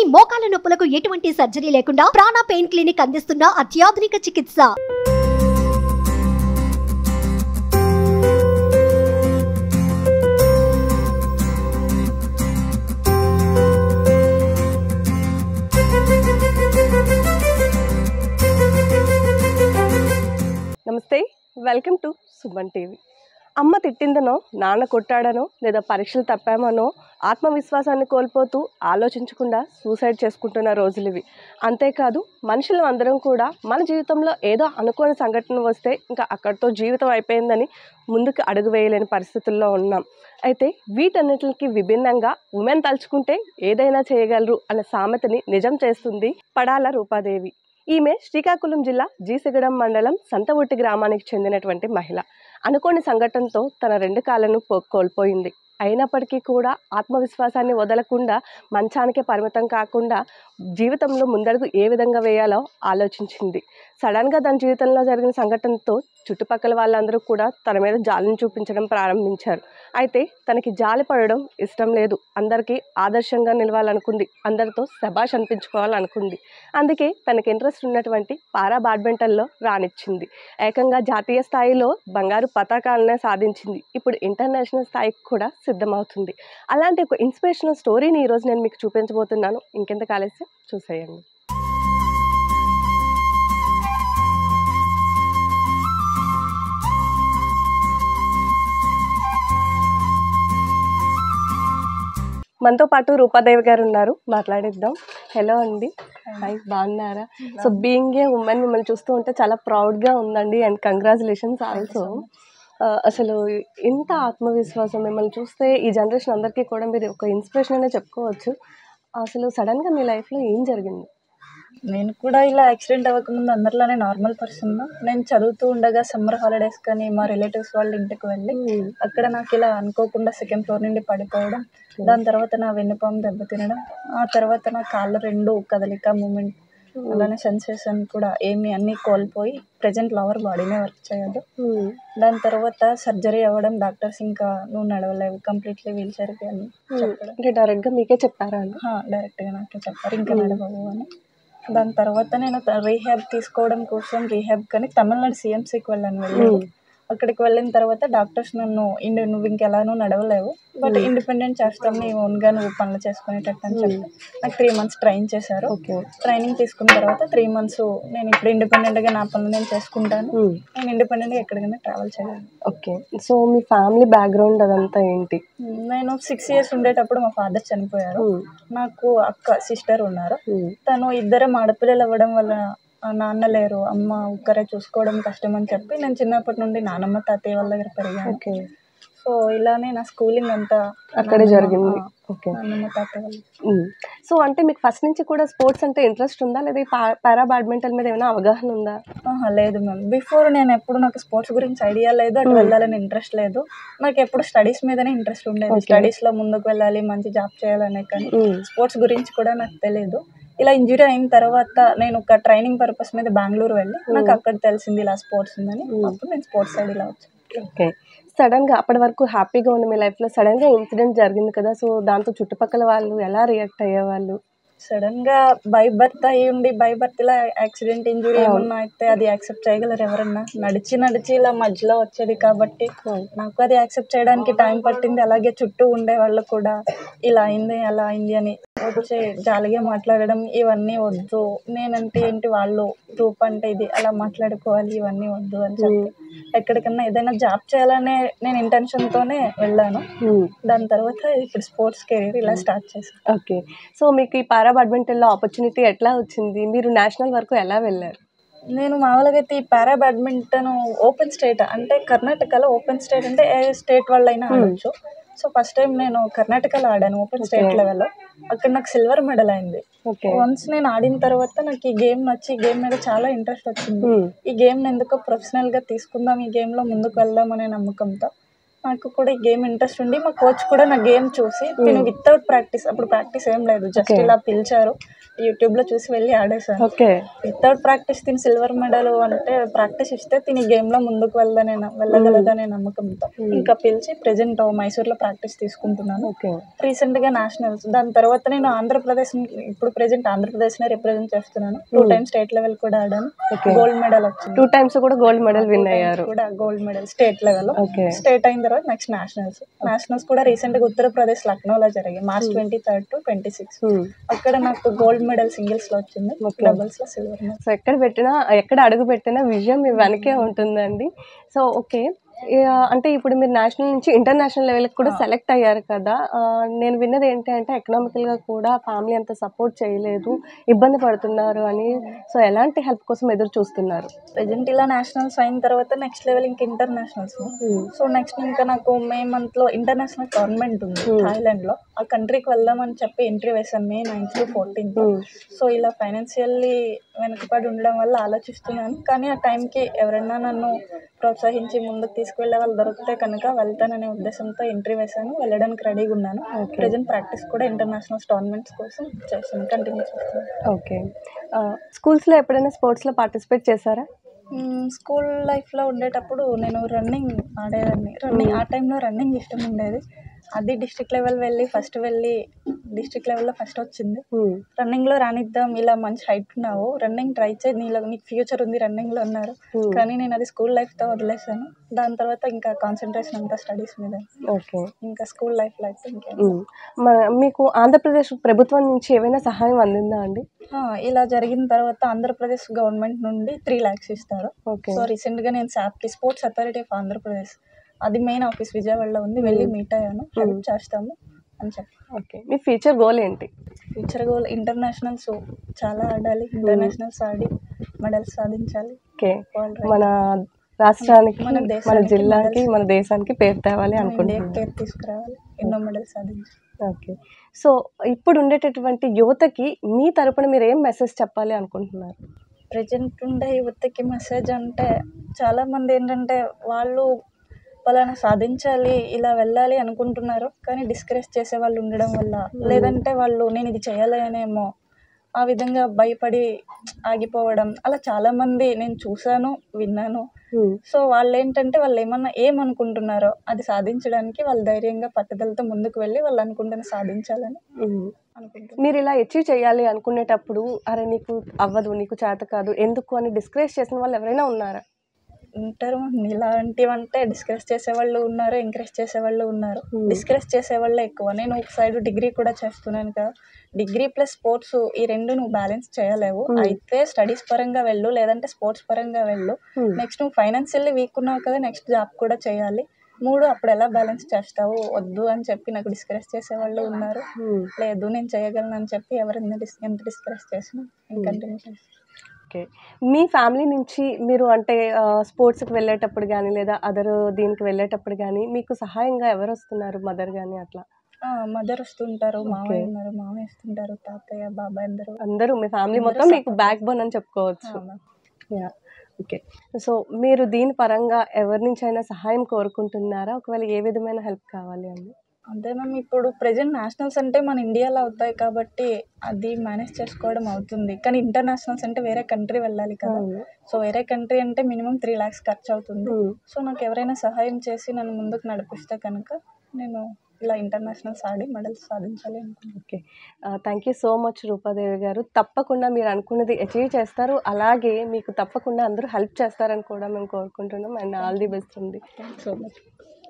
మోకాల నొప్పులకు ఎటువంటి సర్జరీ లేకుండా ప్రాణ పెయిన్ క్లినిక్ అందిస్తున్న అత్యాధునిక చికిత్స నమస్తే వెల్కమ్ టు సుమన్ టీవీ అమ్మ తిట్టిందనో నాన్న కొట్టాడనో లేదా పరీక్షలు తప్పామనో ఆత్మవిశ్వాసాన్ని కోల్పోతూ ఆలోచించకుండా సూసైడ్ చేసుకుంటున్న రోజులు ఇవి అంతేకాదు మనుషులు అందరం కూడా మన జీవితంలో ఏదో అనుకోని సంఘటన వస్తే ఇంకా అక్కడితో జీవితం అయిపోయిందని ముందుకు అడుగు వేయలేని పరిస్థితుల్లో ఉన్నాం అయితే వీటన్నిటికి విభిన్నంగా ఉమెన్ తలుచుకుంటే ఏదైనా చేయగలరు అనే సామెతని నిజం చేస్తుంది పడాల రూపాదేవి ఈమె శ్రీకాకుళం జిల్లా జీసిగడం మండలం సంతవుట్టి గ్రామానికి చెందినటువంటి మహిళ అనుకోని సంఘటనతో తన రెండు కాళ్ళను పో- కోల్పోయింది అయినప్పటికీ కూడా ఆత్మవిశ్వాసాన్ని వదలకుండా మంచానికే పరిమితం కాకుండా జీవితంలో ముందడుగు ఏ విధంగా వేయాలో ఆలోచించింది సడన్గా తన జీవితంలో జరిగిన సంఘటనతో చుట్టుపక్కల వాళ్ళందరూ కూడా తన మీద జాలిని చూపించడం ప్రారంభించారు అయితే తనకి జాలి పడడం ఇష్టం లేదు అందరికీ ఆదర్శంగా నిలవాలనుకుంది అందరితో శబాష్ అనిపించుకోవాలనుకుంది అందుకే తనకి ఇంట్రెస్ట్ ఉన్నటువంటి పారా బ్యాడ్మింటన్లో రానిచ్చింది ఏకంగా జాతీయ స్థాయిలో బంగారు పతాకాలనే సాధించింది ఇప్పుడు ఇంటర్నేషనల్ స్థాయికి కూడా సిద్ధమవుతుంది అలాంటి ఒక ఇన్స్పిరేషనల్ స్టోరీని ఈరోజు నేను మీకు చూపించబోతున్నాను ఇంకెంత కాలేసి చూసేయండి మనతో పాటు రూపాదేవి గారు ఉన్నారు మాట్లాడిద్దాం హలో అండి హాయ్ బాగున్నారా సో బీయింగ్ ఏ ఉమెన్ మిమ్మల్ని చూస్తూ ఉంటే చాలా ప్రౌడ్గా ఉందండి అండ్ కంగ్రాచులేషన్స్ ఆల్సో అసలు ఇంత ఆత్మవిశ్వాసం మిమ్మల్ని చూస్తే ఈ జనరేషన్ అందరికీ కూడా మీరు ఒక ఇన్స్పిరేషన్ అనే చెప్పుకోవచ్చు అసలు సడన్గా మీ లైఫ్లో ఏం జరిగింది నేను కూడా ఇలా యాక్సిడెంట్ అవ్వకముందు అందరిలానే నార్మల్ పర్సన్ నేను చదువుతూ ఉండగా సమ్మర్ హాలిడేస్ కానీ మా రిలేటివ్స్ వాళ్ళ ఇంటికి వెళ్ళి అక్కడ నాకు ఇలా అనుకోకుండా సెకండ్ ఫ్లోర్ నుండి పడిపోవడం దాని తర్వాత నా వెన్నుపాము దెబ్బ తినడం ఆ తర్వాత నా కాళ్ళు రెండు కదలిక మూమెంట్ అలానే సెన్సేషన్ కూడా ఏమి అన్నీ కోల్పోయి ప్రజెంట్ లవర్ బాడీనే వర్క్ చేయదు దాని తర్వాత సర్జరీ అవ్వడం డాక్టర్స్ ఇంకా నువ్వు నడవలేవు కంప్లీట్లీ వీల్ చైర్కి అని చెప్పడం అంటే డైరెక్ట్గా మీకే చెప్పారా అండి డైరెక్ట్గా నాకు చెప్పారు ఇంకా నడవవు అని దాని తర్వాత నేను రీహాబ్ తీసుకోవడం కోసం రీహాబ్ కానీ తమిళనాడు సిఎంసీకి వెళ్ళాను వెళ్ళి అక్కడికి వెళ్ళిన తర్వాత డాక్టర్స్ నన్ను ఇండి నువ్వు ఇంకెలానూ నడవలేవు బట్ ఇండిపెండెంట్ చేస్తాం నీ ఓన్గా నువ్వు పనులు చేసుకునేటట్టు అని చెప్పి నాకు త్రీ మంత్స్ ట్రైన్ చేశారు ఓకే ట్రైనింగ్ తీసుకున్న తర్వాత త్రీ మంత్స్ నేను ఇప్పుడు ఇండిపెండెంట్గా నా పనులు నేను చేసుకుంటాను నేను ఇండిపెండెంట్గా ఎక్కడికైనా ట్రావెల్ చేయగలను ఓకే సో మీ ఫ్యామిలీ బ్యాక్గ్రౌండ్ అదంతా ఏంటి నేను సిక్స్ ఇయర్స్ ఉండేటప్పుడు మా ఫాదర్ చనిపోయారు నాకు అక్క సిస్టర్ ఉన్నారు తను ఇద్దరం ఆడపిల్లలు అవ్వడం వల్ల ఆ నాన్న లేరు అమ్మ ఒక్కరే చూసుకోవడం కష్టం అని చెప్పి నేను చిన్నప్పటి నుండి నానమ్మ తాతయ్య వాళ్ళ దగ్గర పెరిగాను ఓకే సో ఇలానే నా స్కూలింగ్ అంతా అక్కడే నానమ్మ- జరిగింది ఆ, ఓకే నానమ్మ తాతయ్య వాళ్ళు సో అంటే మీకు ఫస్ట్ నుంచి కూడా స్పోర్ట్స్ అంటే ఇంట్రెస్ట్ ఉందా లేదా ఈ పా- పారా బ్యాడ్మింటన్ మీద ఏమైనా అవగాహన ఉందా ఆహా, లేదు మ్యామ్ బిఫోర్ నేను ఎప్పుడు నాకు స్పోర్ట్స్ గురించి ఐడియా లేదు అటు వెళ్ళాలని ఇంట్రెస్ట్ లేదు నాకు ఎప్పుడు స్టడీస్ మీదనే ఇంట్రెస్ట్ ఉండేది Okay. స్టడీస్ లో ముందుకు వెళ్ళాలి మంచి జాబ్ చేయాలనే కానీ Mm. స్పోర్ట్స్ గురించి కూడా నాకు తెలియదు ఇలా ఇంజురీ అయిన తర్వాత నేను ఒక ట్రైనింగ్ పర్పస్ మీద బెంగళూరు వెళ్ళి నాకు అక్కడ తెలిసింది ఇలా స్పోర్ట్స్ ఉందని అప్పుడు నేను స్పోర్ట్స్ సైడ్ ఇలా వచ్చాను ఓకే సడన్ గా అప్పటి వరకు హ్యాపీగా ఉన్న మీ లైఫ్ లో సడన్ గా ఇన్సిడెంట్ జరిగింది కదా సో దాంతో చుట్టుపక్కల వాళ్ళు ఎలా రియాక్ట్ అయ్యేవాళ్ళు సడన్ గా బై బర్త్ అయ్యి ఉండి బై బర్త్ ఇలా యాక్సిడెంట్ ఇంజురీ ఏమన్నా అయితే అది యాక్సెప్ట్ చేయగలరు ఎవరన్నా నడిచి నడిచి ఇలా మధ్యలో వచ్చేది కాబట్టి నాకు అది యాక్సెప్ట్ చేయడానికి టైం పట్టింది అలాగే చుట్టూ ఉండే వాళ్ళు కూడా ఇలా అయింది అలా అయింది అని వచ్చి జాలిగా మాట్లాడడం ఇవన్నీ వద్దు నేనంటే ఏంటి వాళ్ళు రూప్ అంటే ఇది అలా మాట్లాడుకోవాలి ఇవన్నీ వద్దు అని చెప్పి ఎక్కడికన్నా ఏదైనా జాబ్ చేయాలనే నేను intention తోనే వెళ్ళాను దాని తర్వాత ఇప్పుడు స్పోర్ట్స్ కెరీర్ ఇలా స్టార్ట్ చేశాను ఓకే సో మీకు ఈ పారా బ్యాడ్మింటన్ లో ఆపర్చునిటీ ఎట్లా వచ్చింది మీరు నేషనల్ వరకు ఎలా వెళ్ళారు నేను మామూలుగా అయితే ఈ పారా బ్యాడ్మింటన్ ఓపెన్ స్టేట్ అంటే కర్ణాటకలో ఓపెన్ స్టేట్ అంటే ఏ స్టేట్ వాళ్ళైనా ఆడొచ్చు సో ఫస్ట్ టైం నేను కర్ణాటకలో ఆడాను ఓపెన్ స్టేట్ లెవెల్లో అక్కడ నాకు సిల్వర్ మెడల్ అయింది ఓకే వన్స్ నేను ఆడిన తర్వాత నాకు ఈ గేమ్ నచ్చి ఈ గేమ్ మీద చాలా ఇంట్రెస్ట్ వచ్చింది ఈ గేమ్ ఎందుకో ప్రొఫెషనల్ గా తీసుకుందాం ఈ గేమ్ లో ముందుకు వెళ్దాం అనే నమ్మకంతో నాకు కూడా ఈ గేమ్ ఇంట్రెస్ట్ ఉండి మా కోచ్ కూడా నా గేమ్ చూసి నేను వితౌట్ ప్రాక్టీస్ అప్పుడు ప్రాక్టీస్ ఏం లేదు జస్ట్ ఇలా పిలిచారు యూట్యూబ్ లో చూసి వెళ్ళి ఆడేసాను ఓకే వితౌట్ ప్రాక్టీస్ తిని సిల్వర్ మెడల్ అంటే ప్రాక్టీస్ ఇస్తే తిని గేమ్ లో ముందుకు వెళ్దనే వెళ్ళగలదనే నమ్మకంతో ఇంకా పిలిచి ప్రెసెంట్ మైసూర్ లో ప్రాక్టీస్ తీసుకుంటున్నాను ఓకే రీసెంట్ గా నేషనల్స్ దాని తర్వాత నేను ఆంధ్రప్రదేశ్ ఇప్పుడు ప్రెసెంట్ ఆంధ్రప్రదేశ్ నే రిప్రజెంట్ చేస్తున్నాను టూ టైమ్స్ స్టేట్ లెవెల్ కూడా ఆడాను Okay. గోల్డ్ మెడల్ వచ్చింది టూ టైమ్స్ కూడా గోల్డ్ మెడల్ విన్ అయ్యారు కూడా gold medal state level okay state అయిన తర్వాత నెక్స్ట్ నేషనల్స్ నేషనల్స్ కూడా రీసెంట్ గా ఉత్తరప్రదేశ్ లక్నోలో జరిగాయి March twenty third to twenty six అక్కడ నాకు గోల్డ్ మెడల్ సింగిల్స్ లో వచ్చింది Okay. డబుల్స్ లో సిల్వర్ మెడల్ సో ఎక్కడ పెట్టినా ఎక్కడ అడుగు పెట్టినా విజయం మీ వెనకే ఉంటుందండి సో ఓకే ఇక అంటే ఇప్పుడు మీరు నేషనల్ నుంచి ఇంటర్నేషనల్ లెవెల్కి కూడా సెలెక్ట్ అయ్యారు కదా ఆ, నేను విన్నది ఏంటి అంటే ఎకనామికల్గా కూడా ఫ్యామిలీ అంత సపోర్ట్ చేయలేదు ఇబ్బంది పడుతున్నారు అని సో ఎలాంటి హెల్ప్ కోసం ఎదురు చూస్తున్నారు ప్రెజెంట్ ఇలా నేషనల్స్ అయిన తర్వాత నెక్స్ట్ లెవెల్ ఇంకా ఇంటర్నేషనల్స్ సో నెక్స్ట్ ఇంకా నాకు మే మంత్ లో ఇంటర్నేషనల్ టోర్నమెంట్ ఉంది థాయిలాండ్ లో ఆ కంట్రీకి వెళ్దామని చెప్పి ఎంట్రీ వేసాను May ninth to fourteenth so ఇలా ఫైనాన్షియల్లీ వెనుకబడి ఉండడం వల్ల ఆలోచిస్తున్నాను కానీ ఆ టైంకి ఎవరైనా నన్ను ప్రోత్సహించి ముందుకు తీసుకువెళ్ళే వాళ్ళు దొరికితే కనుక వెళ్తాననే ఉద్దేశంతో ఎంట్రీ వేశాను వెళ్ళడానికి రెడీగా ఉన్నాను ప్రజెంట్ ప్రాక్టీస్ కూడా ఇంటర్నేషనల్ టోర్నమెంట్స్ కోసం చేస్తాను కంటిన్యూ చేస్తాను ఓకే స్కూల్స్లో ఎప్పుడైనా స్పోర్ట్స్లో పార్టిసిపేట్ చేశారా స్కూల్ లైఫ్లో ఉండేటప్పుడు నేను రన్నింగ్ ఆడేదాన్ని రన్నింగ్ ఆ టైంలో రన్నింగ్ ఇష్టం ఉండేది అది డిస్ట్రిక్ట్ లెవెల్ వెళ్ళి ఫస్ట్ వెళ్ళి డిస్ట్రిక్ట్ లెవెల్లో ఫస్ట్ వచ్చింది రన్నింగ్లో రానిద్దాం ఇలా మంచి హైట్ ఉన్నావు రన్నింగ్ ట్రై చేయి నీలో నీకు ఫ్యూచర్ ఉంది రన్నింగ్లో ఉన్నారు కానీ నేను అది స్కూల్ లైఫ్తో వదిలేసాను దాని తర్వాత ఇంకా కాన్సన్ట్రేషన్ అంతా స్టడీస్ మీద ఓకే ఇంకా స్కూల్ లైఫ్లో అయితే ఇంకేం మీకు ఆంధ్రప్రదేశ్ ప్రభుత్వం నుంచి ఏమైనా సహాయం అందిందా అండి ఆ, ఇలా జరిగిన తర్వాత ఆంధ్రప్రదేశ్ గవర్నమెంట్ నుండి త్రీ ల్యాక్స్ ఇస్తారు ఓకే సో రీసెంట్ గా నేను సాప్కి స్పోర్ట్స్ అథారిటీ ఆఫ్ ఆంధ్రప్రదేశ్ అది మెయిన్ ఆఫీస్ విజయవాడలో ఉంది వెళ్ళి మీట్ అయ్యాను హెల్ప్ చేస్తాము అని చెప్పి ఓకే మీ ఫ్యూచర్ గోల్ ఏంటి ఫ్యూచర్ గోల్ ఇంటర్నేషనల్స్ చాలా ఆడాలి ఇంటర్నేషనల్స్ ఆడి మెడల్స్ సాధించాలి ఓకే World rank. మన రాష్ట్రానికి మన మన దేశానికి జిల్లాకి మన దేశానికి పేరు తేవాలి ఇండియాకి అనుకుంటున్నాను పేరు తీసుకురావాలి ఎన్నో మెడల్స్ సాధించాలి ఓకే సో ఇప్పుడు ఉండేటటువంటి యువతకి మీ తరపున మీరు ఏం మెసేజ్ చెప్పాలి అనుకుంటున్నారు ప్రజెంట్ ఉండే యువతకి మెసేజ్ అంటే చాలా మంది ఏంటంటే వాళ్ళు పలానా సాధించాలి ఇలా వెళ్ళాలి అనుకుంటున్నారు కానీ డిస్కరేజ్ చేసే వాళ్ళు ఉండడం వల్ల లేదంటే వాళ్ళు నేను ఇది చేయాలనేమో ఆ విధంగా భయపడి ఆగిపోవడం అలా చాలా మంది నేను చూశాను విన్నాను సో వాళ్ళు ఏంటంటే వాళ్ళు ఏమన్నా ఏమనుకుంటున్నారో అది సాధించడానికి వాళ్ళు ధైర్యంగా పట్టుదలతో ముందుకు వెళ్ళి వాళ్ళు అనుకుంటున్న సాధించాలని అనుకుంటున్నారు మీరు ఇలా అచీవ్ చేయాలి అనుకునేటప్పుడు అరే నీకు అవ్వదు నీకు చేత కాదు ఎందుకు అని డిస్కరేజ్ చేసిన వాళ్ళు ఎవరైనా ఉన్నారా ఉంటారు ఇలాంటివంటే డిస్కస్ చేసేవాళ్ళు ఉన్నారు ఎంకరేజ్ చేసేవాళ్ళు ఉన్నారు డిస్కస్ చేసేవాళ్ళే ఎక్కువ నేను ఒక సైడ్ డిగ్రీ కూడా చేస్తున్నాను కదా డిగ్రీ ప్లస్ స్పోర్ట్స్ ఈ రెండు నువ్వు బ్యాలెన్స్ చేయలేవు అయితే స్టడీస్ పరంగా వెళ్ళు లేదంటే స్పోర్ట్స్ పరంగా వెళ్ళు నెక్స్ట్ నువ్వు ఫైనాన్షియల్లీ వీక్ ఉన్నావు కదా నెక్స్ట్ జాబ్ కూడా చేయాలి మూడు అప్పుడు ఎలా బ్యాలెన్స్ చేస్తావు వద్దు అని చెప్పి నాకు డిస్కరేజ్ చేసేవాళ్ళు ఉన్నారు లేదు నేను చేయగలను అని చెప్పి ఎవరైనా డిస్ ఎంత డిస్కరేజ్ చేసినా నేను కంటిన్యూ చేస్తాను ఓకే మీ ఫ్యామిలీ నుంచి మీరు అంటే ఆ, స్పోర్ట్స్కి వెళ్ళేటప్పుడు కానీ లేదా అదర్ దీనికి వెళ్ళేటప్పుడు కానీ మీకు సహాయంగా ఎవరు వస్తున్నారు మదర్ కానీ అట్లా మదర్ వస్తుంటారు మామయ్య ఉన్నారు మామయ్య వస్తుంటారు తాతయ్య బాబాయ్ అందరూ అందరూ మీ ఫ్యామిలీ మొత్తం మీకు బ్యాక్ బోన్ అని చెప్పుకోవచ్చు యా ఓకే సో మీరు దీని పరంగా ఎవరి నుంచి అయినా సహాయం కోరుకుంటున్నారా ఒకవేళ ఏ విధమైన హెల్ప్ కావాలి అండి అంతే మ్యామ్ ఇప్పుడు ప్రెజెంట్ నేషనల్స్ అంటే మన ఇండియాలో అవుతాయి కాబట్టి అది మేనేజ్ చేసుకోవడం అవుతుంది కానీ ఇంటర్నేషనల్స్ అంటే వేరే కంట్రీ వెళ్ళాలి కదా సో వేరే కంట్రీ అంటే మినిమం త్రీ ల్యాక్స్ ఖర్చు అవుతుంది సో నాకు ఎవరైనా సహాయం చేసి నన్ను ముందుకు నడిపిస్తే కనుక నేను ఇలా ఇంటర్నేషనల్స్ ఆడి మెడల్స్ సాధించాలి అనుకుంటున్నాను okay thank you so much Rupadevi garu తప్పకుండా మీరు అనుకున్నది అచీవ్ చేస్తారు అలాగే మీకు తప్పకుండా అందరూ హెల్ప్ చేస్తారని కూడా మేము కోరుకుంటున్నాం అండ్ ఆల్ ది బెస్ట్ ఉంది థ్యాంక్స్ సో మచ్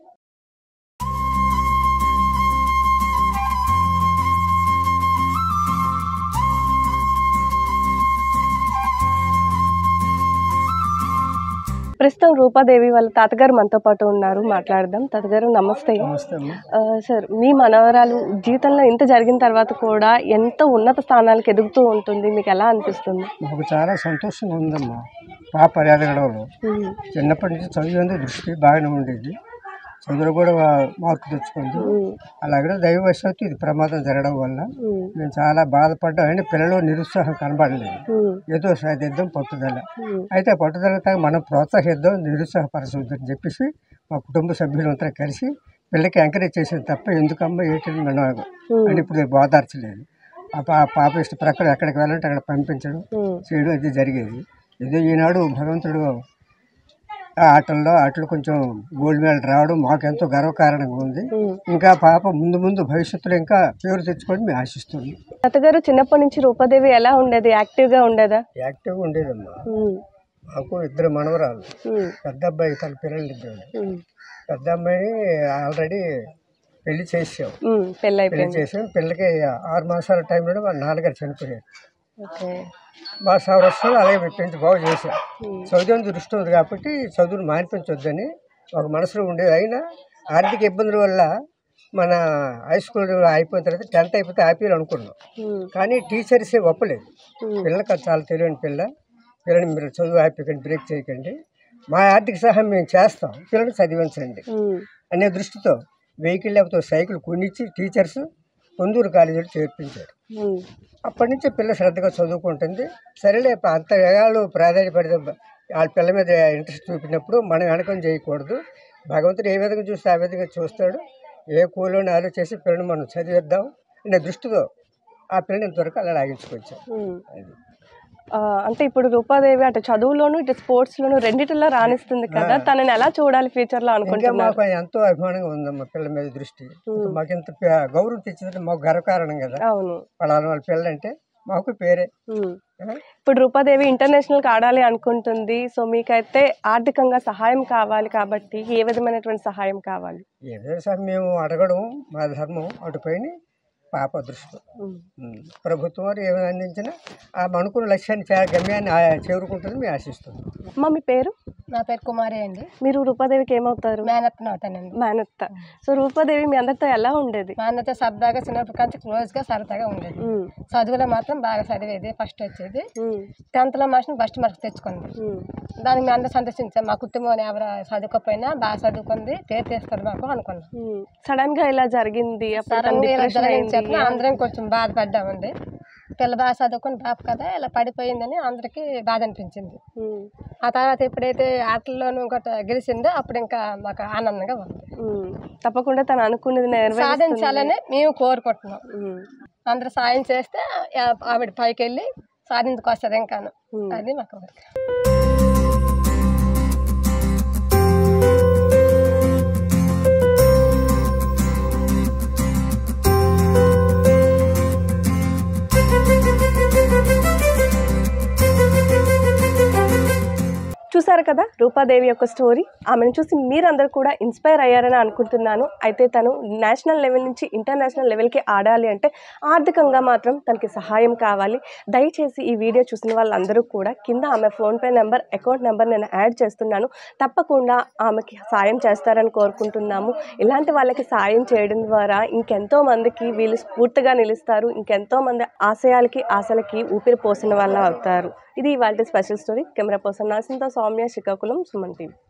ప్రస్తుతం రూపాదేవి వాళ్ళ తాతగారు మనతో పాటు ఉన్నారు మాట్లాడదాం తాతగారు నమస్తే నమస్తే అమ్మ ఆ, సార్ మీ మనవరాలు జీవితంలో ఇంత జరిగిన తర్వాత కూడా ఎంత ఉన్నత స్థానాలకు ఎదుగుతూ ఉంటుంది మీకు ఎలా అనిపిస్తుంది మాకు చాలా సంతోషంగా ఉందమ్మా పాప ఎదగడంలో చిన్నప్పటి నుంచి చదువు మీద దృష్టి బాగానే ఉండేది చదువులో కూడా మార్కు తెచ్చుకుంది అలాగే దైవవశాత్తు ఇది ప్రమాదం జరగడం వల్ల మేము చాలా బాధపడ్డాం అయినా పిల్లలు నిరుత్సాహం కనబడలేదు ఏదో సాధిద్దాం పట్టుదల అయితే ఆ పట్టుదల తాగి మనం ప్రోత్సహిద్దాం నిరుత్సాహపరచొద్దని చెప్పేసి మా కుటుంబ సభ్యులంతా కలిసి పిల్లకి ఎంకరేజ్ చేసేది తప్ప ఎందుకమ్మా ఏంటని మనం అని ఇప్పుడు ఓదార్చలేదు ఆ పా పాప ఇష్ట ప్రకారం ఎక్కడికి వెళ్ళాలంటే అక్కడ పంపించడం ఉమ్, చేయడం అది జరిగేది ఏదో ఈనాడు భగవంతుడు ఆ ఆటల్లో ఆటలు కొంచెం గోల్డ్ మెడల్ రావడం మాకు ఎంతో గర్వకారణంగా ఉంది ఉమ్. ఇంకా పాప ముందు ముందు భవిష్యత్తులో ఇంకా పేరు తెచ్చుకొని మేము ఆశిస్తున్నాం తాతగారు చిన్నప్పటి నుంచి రూపాదేవి ఎలా ఉండేది యాక్టివ్గా ఉండేదా యాక్టివ్గా ఉండేదమ్మా ఉమ్, మాకు ఇద్దరు మనవరాలు ఉమ్, పెద్ద అబ్బాయి తన పిల్లలు ఇద్దరు ఉమ్, పెద్ద అమ్మాయిని ఆల్రెడీ పెళ్లి చేసాం ఉమ్, పెళ్ళి పెళ్లి అయిపోయింది చేసాం పిల్లకి ఆరు మాసాల టైంలో వాళ్ళ నాన్నగారు చనిపోయారు ఓకే మా సంవత్సరాలు అలాగే పెంచి బాగు చేశాం చదువు దృష్టి ఉంది కాబట్టి చదువును మానిపించొద్దని ఒక మనసులో ఉండేది అయినా ఆర్థిక ఇబ్బందుల వల్ల మన హై స్కూల్ అయిపోయిన తర్వాత టెన్త్ అయిపోతే ఆపేయాలి అనుకున్నాం ఉమ్, కానీ టీచర్సే ఒప్పలేదు ఉమ్, పిల్లకి అది చాలా తెలియని పిల్ల పిల్లని మీరు చదువు ఆపేయకండి బ్రేక్ చేయకండి మా ఆర్థిక సహాయం మేము చేస్తాం పిల్లల్ని చదివించండి ఉమ్, అనే దృష్టితో వెహికల్ లేకపోతే సైకిల్ కొనిచ్చి టీచర్స్ పొందూరు కాలేజీలో చేర్పించారు ఉమ్, అప్పటి నుంచి పిల్ల శ్రద్ధగా చదువుకుంటుంది సరేలే ప- అంత వేగాలు ప్రాధాన్యపడితే బ- వాళ్ళ పిల్ల మీద ఇంట్రెస్ట్ చూపినప్పుడు మనం వెనకం చేయకూడదు భగవంతుడు ఏ విధంగా చూస్తే ఆ విధంగా చూస్తాడు ఏ కూలోని ఆలోచించి పిల్లని మనం చదివిద్దాం అనే దృష్టితో ఆ పిల్లని ఇంతవరకు అలా లాగించుకొచ్చాం ఉమ్. అది ఆ, అంటే ఇప్పుడు రూపాదేవి అటు చదువులోను ఇటు స్పోర్ట్స్ లోను రెండిటిలో రాణిస్తుంది కదా తనని ఎలా చూడాలి ఫ్యూచర్ లో ఇంకా అనుకుంటున్నారు మాకు ఎంతో అభిమానంగా ఉందమ్మా పిల్ల మీద దృష్టి మాకు ఇంత ప- గౌరవం తెచ్చిందంటే మాకు గర్వకారణం కదా అవును వాళ్ళ వాళ్ళ పిల్లంటే మాకు పేరే ఉమ్. ఆ? ఇప్పుడు రూపాదేవి ఇంటర్నేషనల్ కి ఆడాలి అనుకుంటుంది సో మీకైతే ఆర్థికంగా సహాయం కావాలి కాబట్టి ఏ విధమైనటువంటి సహాయం కావాలి ఏ విధంగా మేము అడగడం మా ధర్మం అటుపైన పాప దృష్టి ఉమ్. ఉమ్. ప్రభుత్వం వారు ఏమైనా అందించినా ఆ అనుకున్న లక్ష్యాన్ని చే- గమ్యాన్ని ఆ చేరుకుంటుందని మేము ఆశిస్తున్నాం అమ్మ మీ పేరు నా పేరు కుమారి అండి మీరు రూపాదేవికి ఏమవుతారు మేనత్తను అవుతానండి మేనత్త సో రూపాదేవి మీ అందరితో ఎలా ఉండేది మా అన్నతో సరదాగా చిన్నప్పటి నుంచి క్లోజ్గా సరదాగా ఉండేది ఉమ్, చదువులో మాత్రం బాగా చదివేది ఫస్ట్ వచ్చేది ఉమ్, టెన్త్లో మాత్రం ఫస్ట్ మార్క్స్ తెచ్చుకుంది ఉమ్, దానికి మేము అందరూ సంతోషించాం మా కుటుంబం ఎవరు చదువుకోకపోయినా బాగా చదువుకుంది పేరు తెస్తారు మాకు అనుకున్నాం ఉమ్. సడన్ గా ఇలా జరిగింది అప్పుడు తను సడన్గా ఇలా depression జరిగింది అయింది. చెప్పిన అందరం కొంచెం బాధపడ్డామండి పిల్ల బాగా చదువుకుని పాప కదా ఇలా పడిపోయిందని అందరికీ బాధ అనిపించింది ఉమ్, ఆ తర్వాత ఎప్పుడైతే ఆటల్లోనూ గట్రా గెలిచిందో అప్పుడు ఇంకా మాకు ఆనందంగా ఉంది ఉమ్. తప్పకుండా తను అనుకున్నది నెరవేరుస్తుంది. సాధించాలని మేము కోరుకుంటున్నాం ఉమ్, అందరూ సాయం చేస్తే ఆ- ఆవిడ పైకి వెళ్ళి సాధించుకొస్తుంది ఇంకాను ఉమ్. అది మాకు కోరిక చూసారు కదా రూపాదేవి యొక్క స్టోరీ ఆమెను చూసి మీరందరూ కూడా ఇన్స్పైర్ అయ్యారని అనుకుంటున్నాను అయితే తను నేషనల్ లెవెల్ నుంచి ఇంటర్నేషనల్ లెవెల్కి ఆడాలి అంటే ఆర్థికంగా మాత్రం తనకి సహాయం కావాలి దయచేసి ఈ వీడియో చూసిన వాళ్ళందరూ కూడా కింద ఆమె ఫోన్పే నెంబర్ అకౌంట్ నెంబర్ నేను యాడ్ చేస్తున్నాను తప్పకుండా ఆమెకి సాయం చేస్తారని కోరుకుంటున్నాము ఇలాంటి వాళ్ళకి సాయం చేయడం ద్వారా ఇంకెంతో మందికి వీళ్ళు స్ఫూర్తిగా నిలుస్తారు ఇంకెంతో మంది ఆశయాలకి ఆశలకి ఊపిరి పోసిన వాళ్ళ అవుతారు ఇది వాళ్ళ స్పెషల్ స్టోరీ కెమెరా పర్సన్ నాసింతో సౌమ్య శ్రీకాకుళం సుమన్ టీవీ